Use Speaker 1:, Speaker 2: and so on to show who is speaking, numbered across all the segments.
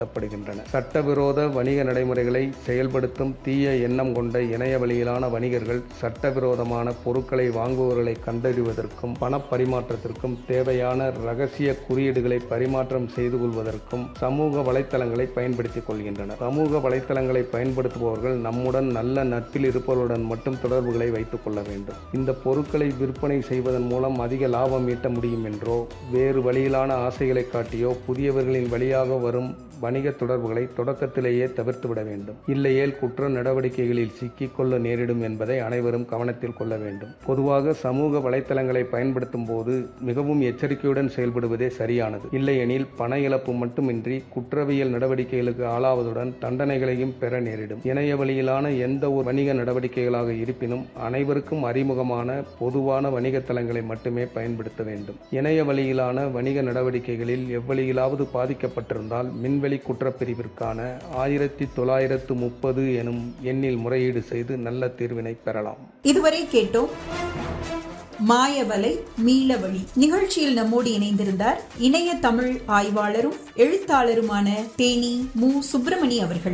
Speaker 1: படுகின்றன சட்டவிரோத வணிக நடைமுறைகளை செயல்படுத்தும் தீய எண்ணம் கொண்ட இணைய வழியிலான வணிகர்கள் சட்டவிரோதமான பொருட்களை வாங்குபவர்களை கண்டறிவதற்கும் பணப்பரிமாற்றத்திற்கும் தேவையான ரகசிய குறியீடுகளை பரிமாற்றம் செய்து கொள்வதற்கும் சமூக வலைத்தளங்களை பயன்படுத்திக் கொள்கின்றனர் சமூக வலைத்தளங்களை பயன்படுத்துபவர்கள் நம்முடன் நல்ல நட்பில் இருப்பவர்களுடன் மட்டும் தொடர்புகளை வைத்துக் கொள்ள வேண்டும் இந்த பொருட்களை விற்பனை செய்வதன் மூலம் அதிக லாபம் ஈட்ட முடியும் என்றோ வேறு வழியிலான ஆசைகளை காட்டியோ புதியவர்களின் வழியாக வரும் வணிக தொடர்புகளை தொடக்கத்திலேயே தவிர்த்துவிட வேண்டும் இல்லையேல் குற்ற நடவடிக்கைகளில் சிக்கிக்கொள்ள நேரிடும் என்பதை அனைவரும் கவனத்தில் கொள்ள வேண்டும் பொதுவாக சமூக வலைத்தளங்களை பயன்படுத்தும் போது மிகவும் எச்சரிக்கையுடன் செயல்படுவதே சரியானது இல்லையெனில் பண இழப்பு மட்டுமின்றி குற்றவியல் நடவடிக்கைகளுக்கு ஆளாவதுடன் தண்டனைகளையும் பெற நேரிடும் இணைய வழியிலான எந்த ஒரு வணிக நடவடிக்கைகளாக இருப்பினும் அனைவருக்கும் அறிமுகமான பொதுவான வணிக தளங்களை மட்டுமே பயன்படுத்த வேண்டும் இணைய வழியிலான வணிக நடவடிக்கைகளில் எவ்வழியிலாவது பாதிக்கப்பட்டிருந்தால் மின்வெளி குற்றப்பிரிவிற்கான ஆயிரத்தி தொள்ளாயிரத்து முப்பது எனும் எண்ணில் முறையீடு செய்து நல்ல தீர்வினை பெறலாம்
Speaker 2: இதுவரை கேட்டோம் மாயவலை மீளவழி நிகழ்ச்சியில் நம்மோடு இணைந்திருந்தார் இணைய தமிழ் ஆய்வாளரும் எழுத்தாளருமான தேனி மு சுப்பிரமணி அவர்கள்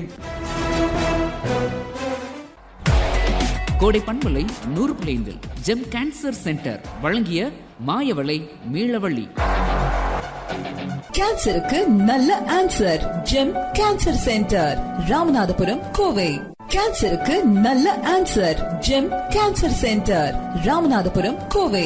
Speaker 3: கோடை பண்பலை நூறு பிள்ளைந்தில் ஜெம் கேன்சர் சென்டர் வழங்கிய மாயவளை மீளவள்ளி
Speaker 4: கேன்சருக்கு நல்ல answer Gem cancer centre Ramanathapuram Kovai கேன்சருக்கு நல்ல answer Gem cancer centre Ramanathapuram Kovai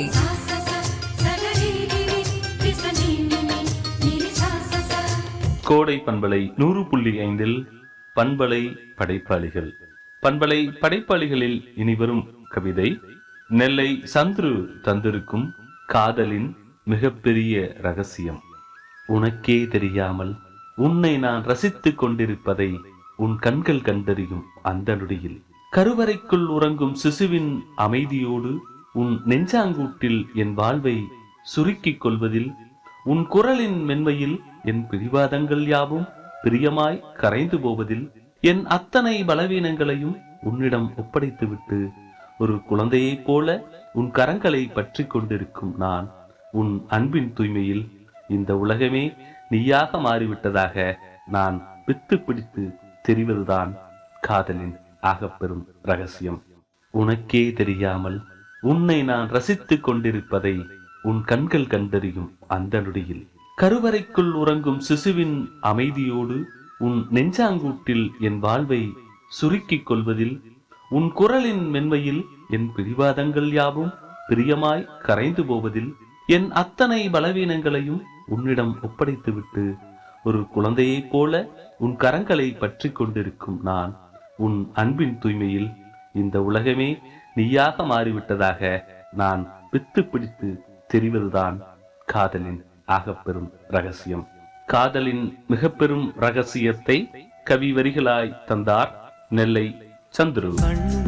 Speaker 5: Kodai பண்பலை நூறு புள்ளி ஐந்தில் பண்பலை படைப்பாளிகள் பண்பலை படைப்பாளிகளில் இனிவரும் கவிதை நெல்லை சந்துரு தந்திருக்கும் காதலின் மிகப்பெரிய ரகசியம் உனக்கே தெரியாமல் உன்னை நான் ரசித்துக் கொண்டிருப்பதை உன் கண்கள் கண்டறியும் அந்த நொடியில் கருவறைக்குள் உறங்கும் சிசுவின் அமைதியோடு உன் நெஞ்சாங்கூட்டில் என் வாழ்வை சுருக்கிக் கொள்வதில் உன் குரலின் மென்மையில் என் பிடிவாதங்கள் யாவும் பிரியமாய் கரைந்து போவதில் என் அத்தனை பலவீனங்களையும் உன்னிடம் ஒப்படைத்துவிட்டு ஒரு குழந்தையைப் போல உன் கரங்களை பற்றி கொண்டிருக்கும் நான் உன் அன்பின் தூய்மையில் இந்த உலகமே நீயாக மாறிவிட்டதாக நான் பித்து பிடித்து தெரிவதுதான் காதலின் ஆகப்பெரும் ரகசியம் உனக்கே தெரியாமல் உன்னை நான் ரசித்துக் கொண்டிருப்பதை உன் கண்கள் கண்டறியும் அந்த நொடியில் கருவறைக்குள் உறங்கும் சிசுவின் அமைதியோடு உன் நெஞ்சாங்கூட்டில் என் வாழ்வை சுருக்கிக் கொள்வதில் உன் குரலின் மென்மையில் என் பிடிவாதங்கள் யாவும் பிரியமாய் கரைந்து போவதில் என் அத்தனை பலவீனங்களையும் உன்னிடம் ஒப்படைத்துவிட்டு ஒரு குழந்தையைப் போல உன் கரங்களை பற்றி கொண்டிருக்கும் நான் உன் அன்பின் தூய்மையில் இந்த உலகமே நீயாக மாறிவிட்டதாக நான் வித்து பிடித்து தெரிவதுதான் காதலின் ஆகப்பெரும் ரகசியம் காதலின் மிக பெரும் ரகசியத்தை கவி வரிகளாய் தந்தார் நெல்லை சந்துரு